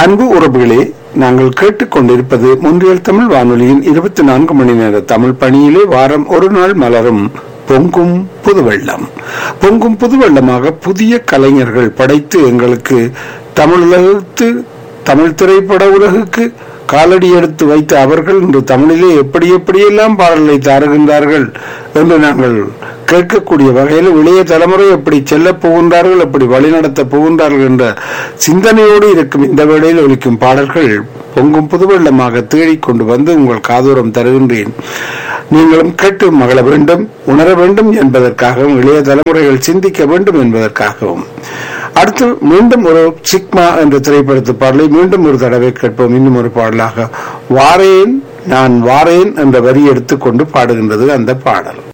அன்பு உறவுகளே நாங்கள் கேட்டுக்கொண்டிருப்பது முன்றியல் தமிழ் வானொலியின் இருபத்தி நான்கு மணி நேர தமிழ் பணியிலே வாரம் ஒரு நாள் மலரும் பொங்கும் புதுவெள்ளம் பொங்கும் புதுவெள்ளமாக புதிய கலைஞர்கள் படைத்து எங்களுக்கு தமிழ் உலகத்து தமிழ் திரைப்பட உலகுக்கு காலடி எடுத்து வைத்த அவர்கள் இன்று தமிழிலே எப்படி எப்படியெல்லாம் பாடல்களை தாருகின்றார்கள் என்று நாங்கள் கேட்கக்கூடிய வகையில் இளைய தலைமுறை எப்படி செல்லப் போகின்றார்கள் எப்படி வழிநடத்த போகின்றார்கள் என்ற சிந்தனையோடு இருக்கும் இந்த வேளையில் ஒலிக்கும் பாடல்கள் பொங்கும் புதுவெள்ளமாக தேடிக் கொண்டு வந்து உங்கள் காதூரம் தருகின்றேன் நீங்களும் கேட்டு மகள வேண்டும் உணர வேண்டும் என்பதற்காகவும் இளைய தலைமுறைகள் சிந்திக்க வேண்டும் என்பதற்காகவும் அடுத்து மீண்டும் ஒரு சிக்மா என்ற திரைப்படத்து பாடலை மீண்டும் ஒரு தடவை கேட்போம் இன்னும் ஒரு பாடலாக வாரேன் நான் வாரேன் என்ற வரி எடுத்துக்கொண்டு பாடுகின்றது அந்த பாடல்